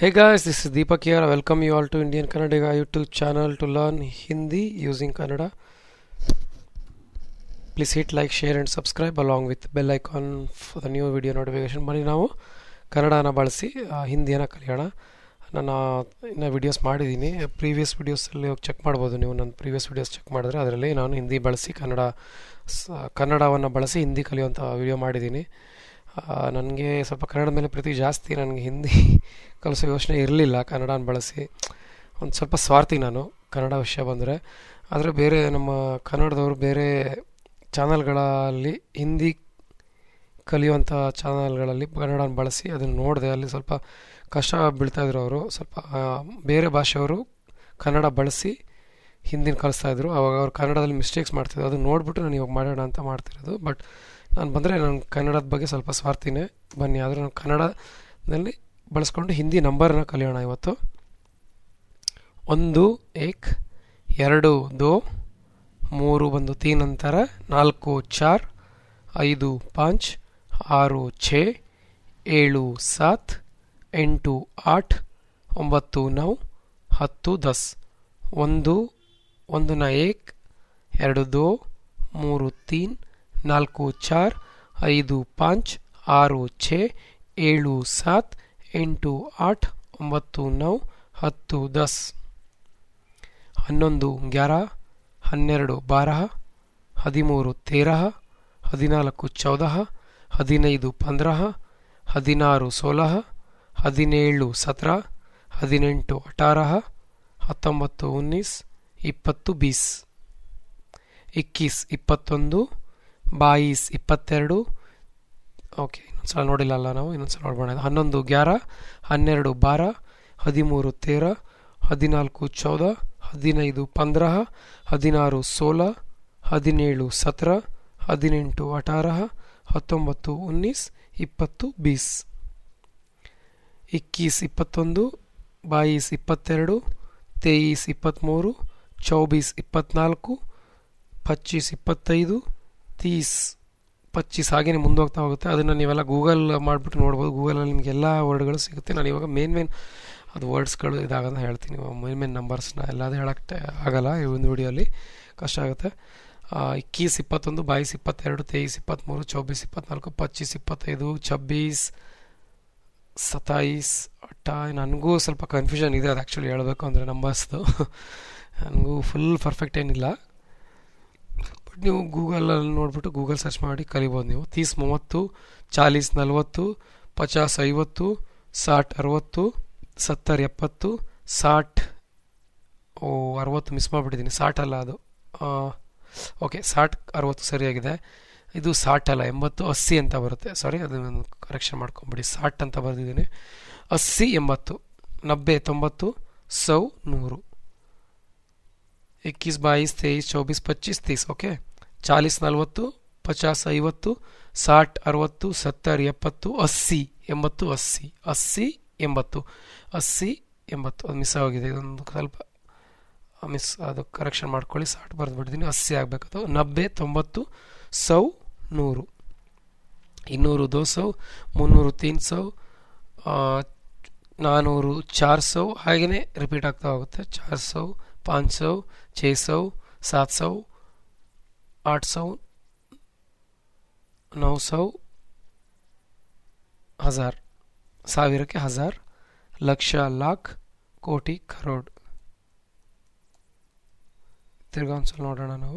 Hey guys, this is Deepak here. I welcome you all to Indian Kannadiga YouTube channel to learn Hindi using Kannada. Please hit like, share and subscribe along with bell icon for the new video notification. ಬನ್ನಿ ನಾವು ಕನ್ನಡನ ಬಳಸಿ ಆ, ಹಿಂದಿಯನ್ನು ಕಲಿಯೋಣ ನಾನು ಇನ್ನು videos ಮಾಡಿದ್ದೀನಿ ಪ್ರೀವಿಯಸ್ ವಿಡಿಯೋಸಲ್ಲಿ ಹೋಗಿ ಚೆಕ್ ಮಾಡ್ಬೋದು ನೀವು ನನ್ನ ಪ್ರೀವಿಯಸ್ ವಿಡಿಯೋಸ್ ಚೆಕ್ ಮಾಡಿದ್ರೆ ಅದರಲ್ಲಿ ನಾನು ಹಿಂದಿ ಬಳಸಿ ಕನ್ನಡ ಸ- ಕನ್ನಡವನ್ನು ಬಳಸಿ ಹಿಂದಿ ಕಲಿಯುವಂಥ ವಿಡಿಯೋ ಮಾಡಿದ್ದೀನಿ ನನಗೆ ಸ್ವಲ್ಪ ಕನ್ನಡದ ಮೇಲೆ ಪ್ರೀತಿ ಜಾಸ್ತಿ ನನಗೆ ಹಿಂದಿ ಕಲಿಸೋ ಯೋಚನೆ ಇರಲಿಲ್ಲ ಕನ್ನಡನ ಬಳಸಿ ಒಂದು ಸ್ವಲ್ಪ ಸ್ವಾರ್ಥಿ ನಾನು ಕನ್ನಡ ವಿಷಯ ಬಂದರೆ ಆದರೆ ಬೇರೆ ನಮ್ಮ ಕನ್ನಡದವರು ಬೇರೆ ಚಾನಲ್ಗಳಲ್ಲಿ ಹಿಂದಿ ಕಲಿಯುವಂಥ ಚಾನಲ್ಗಳಲ್ಲಿ ಕನ್ನಡನ ಬಳಸಿ ಅದನ್ನು ನೋಡಿದೆ ಅಲ್ಲಿ ಸ್ವಲ್ಪ ಕಷ್ಟ ಬೀಳ್ತಾಯಿದ್ರು ಅವರು ಸ್ವಲ್ಪ ಆ, ಬೇರೆ ಭಾಷೆಯವರು ಕನ್ನಡ ಬಳಸಿ ಹಿಂದಿನ ಕಲಿಸ್ತಾಯಿದ್ರು ಅವಾಗ ಅವ್ರು ಕನ್ನಡದಲ್ಲಿ ಮಿಸ್ಟೇಕ್ಸ್ ಮಾಡ್ತಿದ್ರು ಅದನ್ನ ನೋಡಿಬಿಟ್ಟು ನಾನು ಇವಾಗ ಮಾಡೋಣ ಅಂತ ಮಾಡ್ತಿರೋದು ಬಟ್ ನಾನು ಬಂದರೆ ನಾನು ಕನ್ನಡದ ಬಗ್ಗೆ ಸ್ವಲ್ಪ ಸ್ವಾರ್ಥಿನೇ ಬನ್ನಿ ಆದರೂ ನಾನು ಕನ್ನಡದಲ್ಲಿ ಬಳಸ್ಕೊಂಡು ಹಿಂದಿ ನಂಬರ್ನ ಕಲಿಯೋಣ ಇವತ್ತು ಒಂದು ಏಕ್ ಎರಡು ದೋ ಮೂರು ಬಂದು ತೀನ್ ಅಂತರ ನಾಲ್ಕು ಚಾರ್ ಐದು ಪಾಂಚ್ ಆರು ಛೇ ಏಳು ಸಾತ್ ಎಂಟು ಆಠ್ ಒಂಬತ್ತು ನೌ ಹತ್ತು ದಸ್ ಒಂದು ಒಂದು ನ ಏಕ್ ಎರಡು ದೋ ಮೂರು ತೀನ್ ನಾಲ್ಕು ಚಾರ್ ಐದು ಪಾಂಚ್ ಆರು ಛೇ ಏಳು ಸಾತ್ ಎಂಟು ಆಠ್ ಒಂಬತ್ತು ನೌ ಹತ್ತು ದಸ್ ಹನ್ನೊಂದು ಗ್ಯಾರ ಹನ್ನೆರಡು ಬಾರಹ ಹದಿಮೂರು ತೇರಹ ಹದಿನಾಲ್ಕು ಚೌದಹ ಹದಿನೈದು ಪಂದ್ರಹ ಹದಿನಾರು ಸೋಲಹ ಹದಿನೇಳು ಸತ್ರ ಹದಿನೆಂಟು ಅಠಾರಹ ಹತ್ತೊಂಬತ್ತು ಉನ್ನೀಸ್ ಇಪ್ಪತ್ತು ಬೀಸ್ ಇಕ್ಕೀಸ್ ಇಪ್ಪತ್ತೊಂದು ಬಾಯಿಸ್ ಇಪ್ಪತ್ತೆರಡು ಓಕೆ ಇನ್ನೊಂದ್ಸಲ ನೋಡಿಲ್ಲ ಅಲ್ಲ ನಾವು ಇನ್ನೊಂದ್ಸಲ ನೋಡ್ಬೋಣ ಹನ್ನೊಂದು ಗ್ಯಾರ ಹನ್ನೆರಡು ಬಾರ ಹದಿಮೂರು ತೇರ ಹದಿನಾಲ್ಕು ಚೌದ ಹದಿನೈದು ಪಂದ್ರಹ ಹದಿನಾರು ಸೋಲ ಹದಿನೇಳು ಸತ್ರ ಹದಿನೆಂಟು ಅಠಾರಹ ಹತ್ತೊಂಬತ್ತು ಉನ್ನೀಸ್ ಇಪ್ಪತ್ತು ಬೀಸ್ ಇಕ್ಕೀಸ್ ಇಪ್ಪತ್ತೊಂದು ಬಾಯಿಸ್ ಇಪ್ಪತ್ತೆರಡು ತೇಯಿಸ್ ಇಪ್ಪತ್ತ್ಮೂರು ಚೌಬೀಸ್ ಇಪ್ಪತ್ನಾಲ್ಕು ಪಚ್ಚೀಸ್ ಇಪ್ಪತ್ತೈದು ತೀಸ್ ಪಚ್ಚೀಸ್ ಹಾಗೇನೆ ಮುಂದೋಗ್ತಾ ಹೋಗುತ್ತೆ ಅದನ್ನು ನೀವೆಲ್ಲ ಗೂಗಲ್ ಮಾಡಿಬಿಟ್ಟು ನೋಡ್ಬೋದು ಗೂಗಲಲ್ಲಿ ನಿಮಗೆ ಎಲ್ಲ ವರ್ಡ್ಗಳು ಸಿಗುತ್ತೆ ನಾನು ಇವಾಗ ಮೇನ್ ಮೇನ್ ಅದು ವರ್ಡ್ಸ್ಗಳು ಇದಾಗಂತ ಹೇಳ್ತೀನಿ ಮೇನ್ ಮೇನ್ ನಂಬರ್ಸ್ನ ಎಲ್ಲಾದು ಹೇಳಕ್ಕೆ ಆಗಲ್ಲ ಈ ಒಂದು ವಿಡಿಯೋಲಿ ಕಷ್ಟ ಆಗುತ್ತೆ ಇಕ್ಕೀಸ್ ಇಪ್ಪತ್ತೊಂದು ಬಾಯಿಸ್ ಇಪ್ಪತ್ತೆರಡು ತೇಯಿಸ್ ಇಪ್ಪತ್ತ್ಮೂರು ಚೌಬೀಸ್ ಇಪ್ಪತ್ನಾಲ್ಕು ಪಚ್ಚೀಸ್ ಇಪ್ಪತ್ತೈದು ಛಬ್ಬೀಸ್ ಸತಾಯಿಸ್ ಅಟ್ಟ ನನಗೂ ಸ್ವಲ್ಪ ಕನ್ಫ್ಯೂಷನ್ ಇದೆ ಅದು ಆ್ಯಕ್ಚುಲಿ ಹೇಳಬೇಕು ಅಂದರೆ ನಂಬರ್ಸ್ದು ನನಗೂ ಫುಲ್ ಪರ್ಫೆಕ್ಟ್ ಏನಿಲ್ಲ ಬಟ್ ನೀವು ಗೂಗಲಲ್ಲಿ ನೋಡಿಬಿಟ್ಟು ಗೂಗಲ್ ಸರ್ಚ್ ಮಾಡಿ ಕಲಿಬೋದು ನೀವು ತೀಸ್ ಮೂವತ್ತು ಚಾಲೀಸ್ ನಲ್ವತ್ತು ಪಚಾಸ್ ಐವತ್ತು ಸಾಟ್ ಅರವತ್ತು ಸತ್ತರ್ ಎಪ್ಪತ್ತು ಸಾಟ್ ಓ ಅರವತ್ತು ಮಿಸ್ ಮಾಡಿಬಿಟ್ಟಿದ್ದೀನಿ ಸಾಟ್ ಅಲ್ಲ ಅದು ಓಕೆ ಸಾಟ್ ಅರವತ್ತು ಸರಿಯಾಗಿದೆ ಇದು ಸಾಟ್ ಅಲ್ಲ ಎಂಬತ್ತು ಅಸ್ಸಿ ಅಂತ ಬರುತ್ತೆ ಸಾರಿ ಅದನ್ನು ಕರೆಕ್ಷನ್ ಮಾಡ್ಕೊಂಬಿಡಿ ಸಾಟ್ ಅಂತ ಬರೆದಿದ್ದೀನಿ ಅಸ್ಸಿ ಎಂಬತ್ತು ನಬ್ಬೆ ತೊಂಬತ್ತು ಸೌ ನೂರು ಇಕ್कीस बाईस तेईस चौबीस पच्चीस तीस ಓಕೆ ಚಾಲೀಸ್ ನಲ್ವತ್ತು ಪಚಾಸ್ ಐವತ್ತು ಸಾಟ್ ಅರವತ್ತು ಸತ್ತರ್ ಎಪ್ಪತ್ತು ಅಸ್ಸಿ ಎಂಬತ್ತು ಅಸ್ಸಿ ಅಸ್ಸಿ ಎಂಬತ್ತು ಅಸ್ಸಿ ಎಂಬತ್ತು ಅದು ಮಿಸ್ ಆಗಿದೆ ಇದೊಂದು ಸ್ವಲ್ಪ ಮಿಸ್ ಅದು ಕರೆಕ್ಷನ್ ಮಾಡ್ಕೊಳ್ಳಿ ಸಾಟ್ ಬರೆದು ಬಿಡ್ತೀನಿ ಅಸ್ಸಿ ಆಗಬೇಕದು ನಬ್ಬೆ ತೊಂಬತ್ತು ಸೌ ನೂರು ಇನ್ನೂರು ದೋ ಸೌ ಮುನ್ನೂರು ತೀನ್ ಸೌ ಆ, ನಾನ್ನೂರು ಚಾರ್ ಸೌ ಹಾಗೆಯೇ ರಿಪೀಟ್ ಆಗ್ತಾ ಹೋಗುತ್ತೆ ಚಾರ್ ಸೌ ಪಾಂಚ್ ಸೌ ಛೇ ಸೌ ಸಾತ್ ಸೌ ಆಟ್ ಸೌ ನೌ ಸೌ ಹಜಾರ್ ಸಾವಿರಕ್ಕೆ ಹಜಾರ್ ಲಕ್ಷ ಲಾಖ್ ಕೋಟಿ ಕರೋಡ್ ತಿರ್ಗಾ ಒಂದ್ಸಲ ನೋಡೋಣ ನಾವು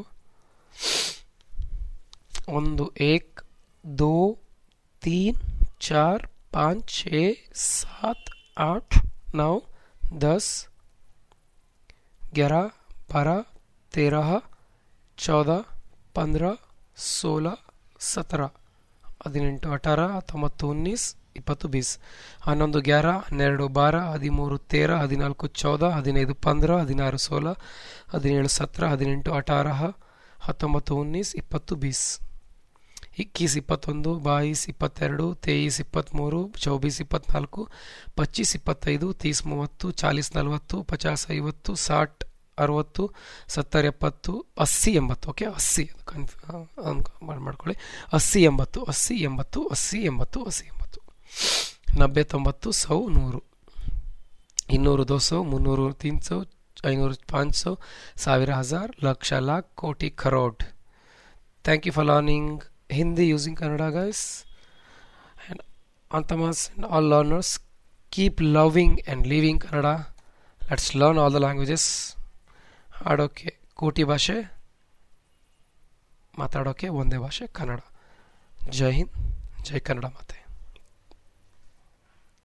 ಒಂದು ಏಕ್ ದೋ ತೀನ್ ಚಾರ್ ಪಾಂಚ್ ಛೇ ಸಾತ್ ಆಠ್ ನೌ ದಸ್ ग्यारह बारह तेरह चौदह पंद्रह सोलह सत्रह ಹದಿನೆಂಟು ಅಠಾರ ಹತ್ತೊಂಬತ್ತು ಉನ್ನೀಸ್ ಇಪ್ಪತ್ತು ಬೀಸ್ ಹನ್ನೊಂದು ಗ್ಯಾರ ಹನ್ನೆರಡು ಬಾರ ಹದಿಮೂರು ತೇರ ಹದಿನಾಲ್ಕು ಚೌದ ಹದಿನೈದು ಪಂದ್ರ ಹದಿನಾರು ಸೋಲ ಹದಿನೇಳು ಸತ್ರ ಹದಿನೆಂಟು ಅಠಾರ ಹತ್ತೊಂಬತ್ತು ಉನ್ನೀಸ್ ಇಪ್ಪತ್ತು ಬೀಸ್ ಇಕ್ಕೀಸ್ ಇಪ್ಪತ್ತೊಂದು ಬಾಯಿಸ್ ಇಪ್ಪತ್ತೆರಡು ತೇಯಿಸ್ ಇಪ್ಪತ್ತ್ಮೂರು ಚೌಬೀಸ್ ಇಪ್ಪತ್ನಾಲ್ಕು ಪಚ್ಚೀಸ್ ಇಪ್ಪತ್ತೈದು ತೀಸ್ ಮೂವತ್ತು ಚಾಲೀಸ್ ನಲವತ್ತು ಪಚಾಸ್ ಐವತ್ತು ಸಾಟ್ ಅರವತ್ತು ಸತ್ತರ್ ಎಪ್ಪತ್ತು ಅಸ್ಸಿ ಎಂಬತ್ತು ಓಕೆ ಅಸ್ಸಿ ಕನ್ಫ್ಯೂ ಮಾಡ್ಕೊಳ್ಳಿ ಅಸ್ಸಿ ಎಂಬತ್ತು ಅಸ್ಸಿ ಎಂಬತ್ತು ಅಸ್ಸಿ ಎಂಬತ್ತು ಅಸ್ಸಿ ಎಂಬತ್ತು ನಬ್ಬೆ ತೊಂಬತ್ತು ಸೌ ನೂರು ಇನ್ನೂರು ದೋಸು ಮುನ್ನೂರು ತೀನ್ಸು ಐನೂರು ಪಾಂಚ್ ಸಾವಿರ ಹಜಾರ್ ಲಕ್ಷ ಲಾಖ್ ಕೋಟಿ crore thank you for learning Hindi using Kannada guys and ಅಂತಮಸ್ all learners keep loving and living Kannada let's learn all the languages ಆಡೋಕ್ಕೆ ಕೋಟಿ ಭಾಷೆ ಮಾತಾಡೋಕ್ಕೆ ಒಂದೇ ಭಾಷೆ ಕನ್ನಡ ಜೈ ಹಿಂದ್ ಜೈ ಕನ್ನಡ ಮಾತೆ